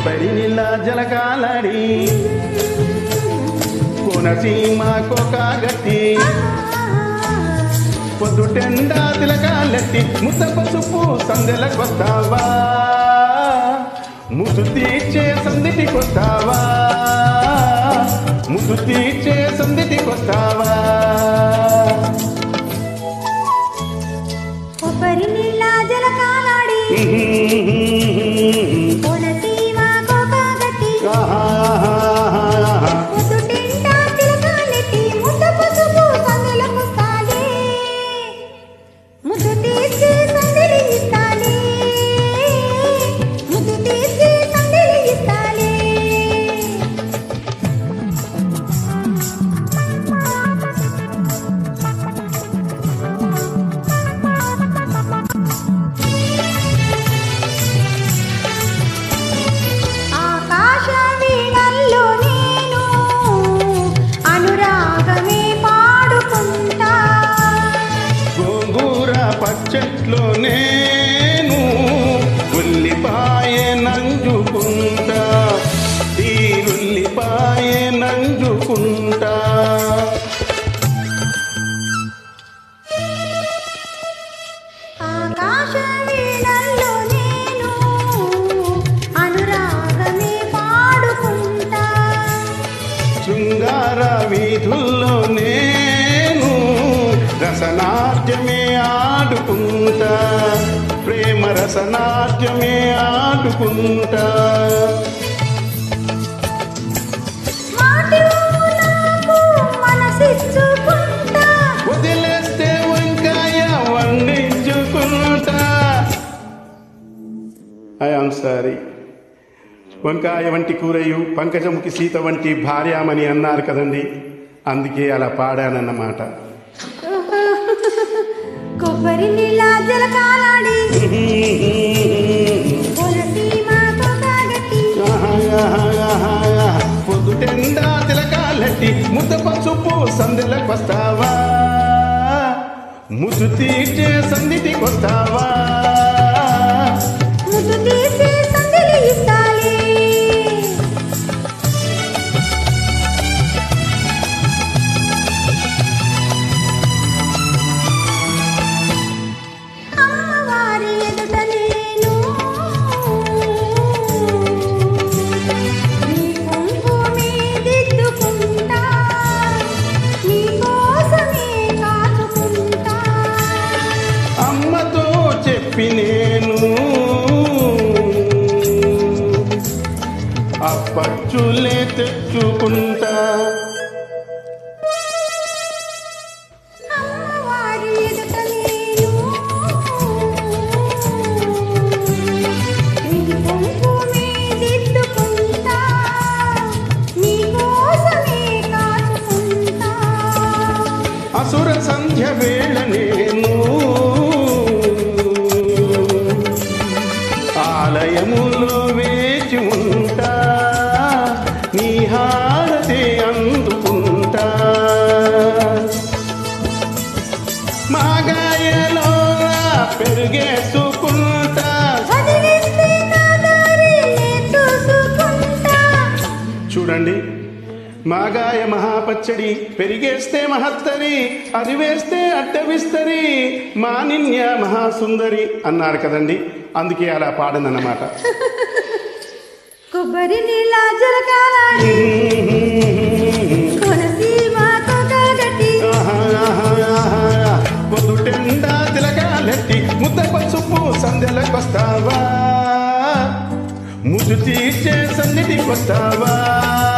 కొబ్బరి నీళ్ళ జలకాలడి కోనసీమ కోకాగట్టి పొద్దుటెండా తిలకాలెట్టి ముద్ద పసుపు సందెలకొస్తావా ముసు తీర్చే సందిటికొస్తావా ముసు తీర్చే సందిటికొస్తావా కొబ్బరి నీళ్ళ జలకాలాడి కోనసీమ కోకాగట్టి పొద్దుటింటా తిలకాలెట్టి ముద్ద పసుపు సందులకొస్తాలే ముద్దు తీర్చి సందడి ఇస్తాలే ముద్దు తీర్చి సందడి ఇస్తాలే ఆకాశ వీణల్లో నేను అనురాగమే పాడుకుంటా గోంగూర పచ్చట్లో నేను ఉల్లిపాయ నంజుకుంటా తీరుల్లిపాయ నంజుకుంటా ఆకాశ వీణల్లో నేను అనురాగమే పాడుకుంటా శృంగార వీధుల్లో నేను రసనాట్యమే ఆడుకుంటా ప్రేమ రసనాట్యమే ఆడుకుంటా మాటివో నాకు మనసిచ్చుకుంటా వదిలేస్తే వంకాయ వండించుకుంటా ఐ ఆమ్ సారీ వంకాయ వంటి కూరయు పంకజముఖి సీత వంటి భార్యామని అన్నారు కదండి అందుకే అలా పాడానన్నమాట కొబ్బరి నీళ్ళ జలకాలాడి కోనసీమ కోకాగట్టి పొద్దుటెండా తిలకాలెట్టి ముద్ద పసుపు సందెలకొస్తావా ముసు తీర్చే సందిటికొస్తావా ముద్దు తీసి సందడి ఇస్తాలే అమ్మవారి ఎదుట నేను నీ కుంకుమే దిద్దుకుంటా నీ కోసమే కాచుకుంటా అమ్మతో చెప్పి నేను అప్పచ్చులే తెచ్చుకుంటా అమ్మవారి ఎదుట నేను నీ కుంకుమే దిద్దుకుంటా నీ కోసమే కాచుకుంటా అసుర సంధ్య వేళ నేను ఆలయములో వేచి ఉంటా నీ హారతి అందుకుంటా మాగాయలో పెరిగేసుకుంటా వదిలేస్తే నా దారి నే చూసుకుంటా చూడండి మాగాయ మహాపచ్చడి పెరిగేస్తే మహత్తరి అది వేస్తే అడ్డవిస్తరి మానిన్య మహాసుందరి అన్నారు కదండి అందుకే అలా పాడనన్నమాట కొబ్బరి నీళ్ళ జలకాలాడి కోనసీమ కోకాగట్టి పొద్దుటెండా తిలగాలెట్టి ముద్ద పసుపు సందెలకొస్తావా ముద్దు తీర్చే సన్నిధికొస్తావా